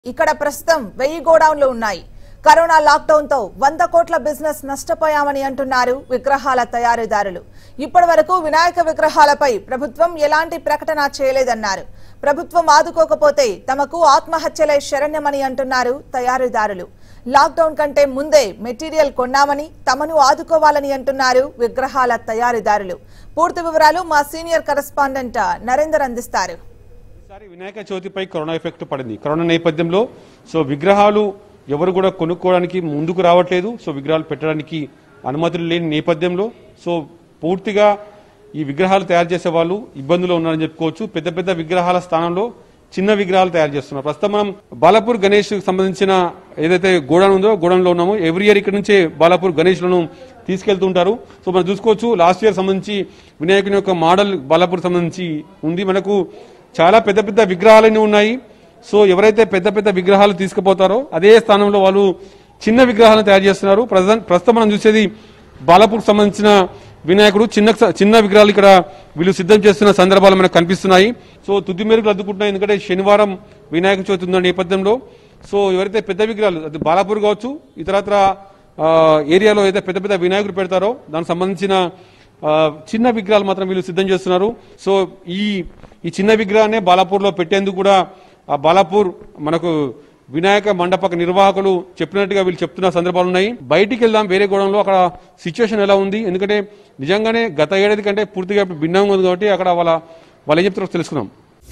ఇక్కడ ప్రస్తుతం వెయ్యి గోడౌన్లు ఉన్నాయి కరోనా లాక్డౌన్ తో వంద కోట్ల బిజినెస్ నష్టపోయామని అంటున్నారు విగ్రహాల తయారీదారులు ఇప్పటి వరకు వినాయక విగ్రహాలపై ప్రభుత్వం ఎలాంటి ప్రకటన చేయలేదన్నారు ప్రభుత్వం ఆదుకోకపోతే తమకు ఆత్మహత్యలే శరణ్యమని అంటున్నారు తయారీదారులు లాక్డౌన్ కంటే ముందే మెటీరియల్ కొన్నామని తమను ఆదుకోవాలని అంటున్నారు విగ్రహాల తయారీదారులు పూర్తి వివరాలు మా సీనియర్ కరెస్పాండెంట్ నరేందర్ అందిస్తారు ఈసారి వినాయక చవితిపై కరోనా ఎఫెక్ట్ పడింది కరోనా నేపథ్యంలో సో విగ్రహాలు ఎవరు కూడా కొనుక్కోవడానికి ముందుకు రావట్లేదు సో విగ్రహాలు పెట్టడానికి అనుమతులు లేని నేపథ్యంలో సో పూర్తిగా ఈ విగ్రహాలు తయారు చేసే వాళ్ళు ఇబ్బందులు ఉన్నారని చెప్పుకోవచ్చు పెద్ద పెద్ద విగ్రహాల స్థానంలో చిన్న విగ్రహాలు తయారు చేస్తున్నారు ప్రస్తుతం మనం బాలాపూర్ గణేష్ సంబంధించిన ఏదైతే గోడౌన్ ఉందో గోడౌన్ లో ఉన్నామో ఎవ్రీ ఇయర్ ఇక్కడ నుంచే బాలాపూర్ గణేష్ లను తీసుకెళ్తుంటారు సో మనం చూసుకోవచ్చు లాస్ట్ ఇయర్ సంబంధించి వినాయకుని యొక్క మోడల్ బాలాపూర్ సంబంధించి ఉంది మనకు చాలా పెద్ద పెద్ద విగ్రహాలన్నీ ఉన్నాయి సో ఎవరైతే పెద్ద పెద్ద విగ్రహాలు తీసుకుపోతారో అదే స్థానంలో వాళ్ళు చిన్న విగ్రహాలను తయారు చేస్తున్నారు ప్రస్తుతం ప్రస్తుతం మనం చూసేది బాలాపూర్ సంబంధించిన వినాయకుడు చిన్న చిన్న విగ్రహాలు ఇక్కడ వీళ్ళు సిద్ధం చేస్తున్న సందర్భాలు మనకు కనిపిస్తున్నాయి సో తుది మేరకు అద్దుకుంటున్నాయి ఎందుకంటే శనివారం వినాయక చవితి ఉన్న నేపథ్యంలో సో ఎవరైతే పెద్ద విగ్రహాలు అది బాలాపూర్ కావచ్చు ఇతరత్ర ఆ, ఏరియాలో ఏదైతే పెద్ద పెద్ద వినాయకుడు పెడతారో దానికి సంబంధించిన ఆ, చిన్న విగ్రహాలు మాత్రం వీళ్ళు సిద్ధం చేస్తున్నారు సో ఈ ఈ చిన్న విగ్రహాన్ని బాలాపూర్ లో పెట్టేందుకు కూడా ఆ బాలాపూర్ మనకు వినాయక మండపక నిర్వాహకులు చెప్పినట్టుగా వీళ్ళు చెప్తున్న సందర్భాలు ఉన్నాయి బయటికి వెళ్దాం వేరే గోడంలో అక్కడ సిచ్యువేషన్ ఎలా ఉంది ఎందుకంటే నిజంగానే గత ఏడాది కంటే పూర్తిగా భిన్నంగా ఉంది కాబట్టి అక్కడ వాళ్ళ వాళ్ళు ఏం చెప్తారో తెలుసుకుందాం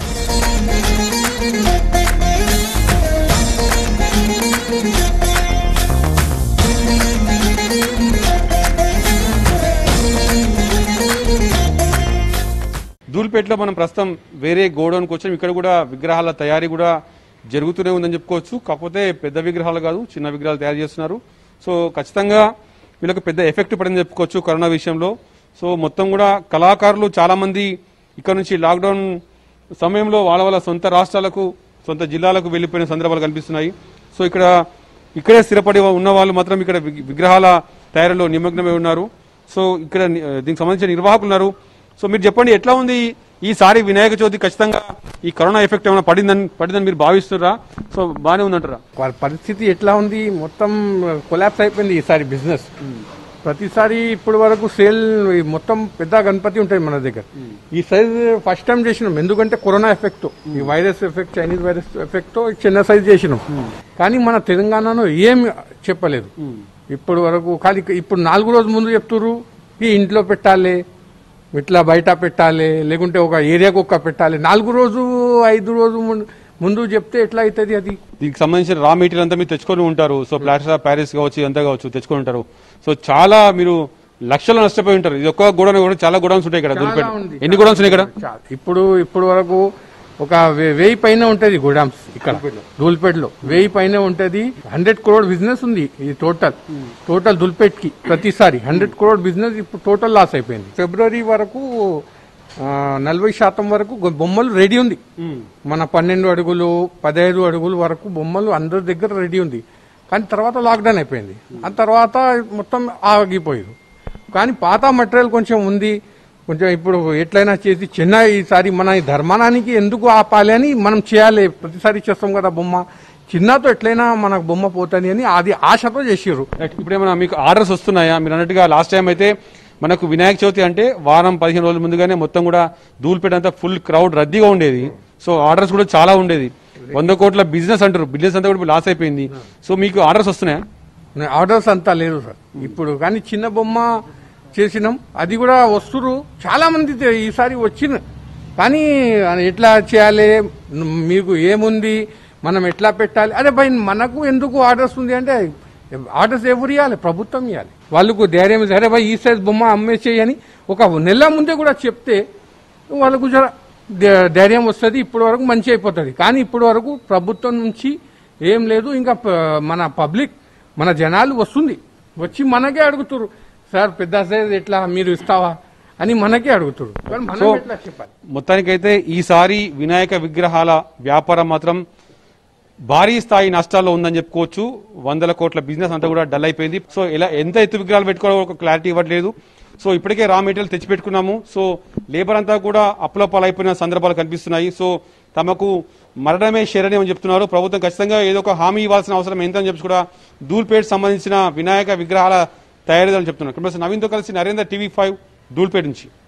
ధూల్పేటలో మనం ప్రస్తుతం వేరే గోడౌన్కి వచ్చాం ఇక్కడ కూడా విగ్రహాల తయారీ కూడా జరుగుతూనే ఉందని చెప్పుకోవచ్చు కాకపోతే పెద్ద విగ్రహాలు కాదు చిన్న విగ్రహాలు తయారు చేస్తున్నారు సో ఖచ్చితంగా వీళ్ళకి పెద్ద ఎఫెక్ట్ పడిందని చెప్పుకోవచ్చు కరోనా విషయంలో సో మొత్తం కూడా కళాకారులు చాలా మంది ఇక్కడ నుంచి లాక్డౌన్ సమయంలో వాళ్ళ వాళ్ళ సొంత రాష్ట్రాలకు సొంత జిల్లాలకు వెళ్ళిపోయిన సందర్భాలు కనిపిస్తున్నాయి సో ఇక్కడ ఇక్కడే స్థిరపడి ఉన్న వాళ్ళు మాత్రం ఇక్కడ విగ్- విగ్రహాల తయారీలో నిమగ్నమై ఉన్నారు సో ఇక్కడ ని- దీనికి సంబంధించిన నిర్వాహకులు ఉన్నారు సో మీరు చెప్పండి ఎట్లా ఉంది ఈసారి వినాయక చవితి ఖచ్చితంగా ఈ కరోనా ఎఫెక్ట్ ఏమైనా పడిందని పడిందని మీరు భావిస్తున్నారా సో బాగానే ఉందంటారా వారి పరిస్థితి ఎట్లా ఉంది మొత్తం కొలాప్స్ అయిపోయింది ఈసారి బిజినెస్ ప్రతిసారి ఇప్పటి వరకు సేల్ మొత్తం పెద్ద గణపతి ఉంటాయి మన దగ్గర ఈ సైజ్ ఫస్ట్ టైం చేసినాం ఎందుకంటే కరోనా ఎఫెక్ట్ ఈ virus effect Chinese virus effect చిన్న సైజ్ చేసినాం కానీ మన తెలంగాణలో ఏం చెప్పలేదు ఇప్పటి వరకు కానీ ఇప్పుడు నాలుగు రోజుల ముందు చెప్తున్నారు ఈ ఇంట్లో పెట్టాలి ఇట్లా బయట పెట్టాలి లేకుంటే ఒక ఏరియాకు ఒక్క పెట్టాలి నాలుగు రోజు ఐదు రోజు ముందు- ముందు చెప్తే ఎట్లా అవుతుంది అది దీనికి సంబంధించిన రా మెటీరియల్ అంతా మీరు తెచ్చుకొని ఉంటారు సో ప్లాస్టర్ ఆఫ్ ప్యారిస్ కావచ్చు అంతా కావచ్చు తెచ్చుకొని ఉంటారు సో చాలా మీరు లక్షలు నష్టపోయి ఉంటారు ఇది ఒక్క గోడౌన్ కూడా చాలా గోడౌన్స్ ఉంటాయి ఇక్కడ దుల్పేట ఉంది. ఎన్ని గోడౌన్స్ ఉన్నాయి ఇక్కడ చాలా. ఇప్పుడు ఇప్పుడు వరకు ఒక వే- వెయ్యి పైన ఉంటది గోడామ్స్ ఇక్కడ దుల్పేటలో వెయ్యి పైన ఉంటది హండ్రెడ్ క్రోడ్ బిజినెస్ ఉంది ఇది టోటల్ టోటల్ దుల్పేట్ కి ప్రతిసారి హండ్రెడ్ క్రోడ్ బిజినెస్ ఇప్పుడు టోటల్ లాస్ అయిపోయింది ఫిబ్రవరి వరకు ఆ, నలభై శాతం వరకు గొ- బొమ్మలు రెడీ ఉంది మన పన్నెండు అడుగులు పదహైదు అడుగులు వరకు బొమ్మలు అందరి దగ్గర రెడీ ఉంది కానీ తర్వాత లాక్డౌన్ అయిపోయింది ఆ తర్వాత మొత్తం ఆగిపోయారు కానీ పాత మటీరియల్ కొంచెం ఉంది కొంచెం ఇప్పుడు ఎట్లయినా చేసి చిన్న ఈసారి మన ఈ ధర్మానానికి ఎందుకు ఆపాలి అని మనం చేయాలి ప్రతిసారి చేస్తాం కదా బొమ్మ చిన్నతో ఎట్లయినా మనకు బొమ్మ పోతుంది అని అది ఆశతో చేసిర్రు రైట్. ఇప్పుడు ఏమైనా మీకు ఆర్డర్స్ వస్తున్నాయా మీరు అన్నట్టుగా లాస్ట్ టైం అయితే మనకు వినాయక చవితి అంటే వారం పదిహేను రోజుల ముందుగానే మొత్తం కూడా ధూల్పేట అంతా ఫుల్ క్రౌడ్ రద్దీగా ఉండేది సో ఆర్డర్స్ కూడా చాలా ఉండేది వంద కోట్ల బిజినెస్ అంటారు బిజినెస్ అంతా కూడా లాస్ అయిపోయింది సో మీకు ఆర్డర్స్ వస్తున్నాయా ఆర్డర్స్ అంతా లేదు సార్ ఇప్పుడు కానీ చిన్న బొమ్మ చేసినాం అది కూడా వస్తురు చాలా మంది తె- ఈసారి వచ్చిన కానీ ఎట్లా చేయాలి మీకు ఏముంది మనం ఎట్లా పెట్టాలి అరే భయ్ మనకు ఎందుకు ఆర్డర్స్ ఉంది అంటే ఆర్డర్స్ ఎవరు ఇవ్వాలి ప్రభుత్వం ఇవ్వాలి వాళ్ళకు ధైర్యం సరే భయ్ ఈ సైజ్ బొమ్మ అమ్మేసేయి అని ఒక నెల ముందే కూడా చెప్తే వాళ్ళకు జర ధై- ధైర్యం వస్తుంది ఇప్పటి వరకు మంచి అయిపోతుంది కానీ ఇప్పటి వరకు ప్రభుత్వం నుంచి ఏం లేదు ఇంకా ప- మన పబ్లిక్ మన జనాలు వస్తుంది వచ్చి మనకే అడుగుతారు సార్ పెద్ద సైజ్ ఎట్లా మీరు ఇస్తావా అని మనకే అడుగుతారు కానీ మనం సో ఎట్లా చెప్పాలి మొత్తానికైతే ఈసారి వినాయక విగ్రహాల వ్యాపారం మాత్రం భారీ స్థాయి నష్టాల్లో ఉందని చెప్పుకోవచ్చు వందల కోట్ల బిజినెస్ అంతా కూడా డల్ అయిపోయింది సో ఇలా ఎంత ఎత్తు విగ్రహాలు పెట్టుకోవాలో ఒక క్లారిటీ ఇవ్వట్లేదు సో ఇప్పటికే రా మెటీరియల్ తెచ్చిపెట్టుకున్నాము సో లేబర్ అంతా కూడా అప్పులపాలు అయిపోయిన సందర్భాలు కనిపిస్తున్నాయి సో తమకు మరణమే శరణ్యం అని చెప్తున్నారు ప్రభుత్వం ఖచ్చితంగా ఏదో ఒక హామీ ఇవ్వాల్సిన అవసరం ఎంతని చెప్పి కూడా ధూల్పేట్ సంబంధించిన వినాయక విగ్రహాల తయారీదారులు చెప్తున్నారు కెమెరా నవీన్తో కలిసి నరేంద్ర టీవీ ఫైవ్ ధూల్పేట్ నుంచి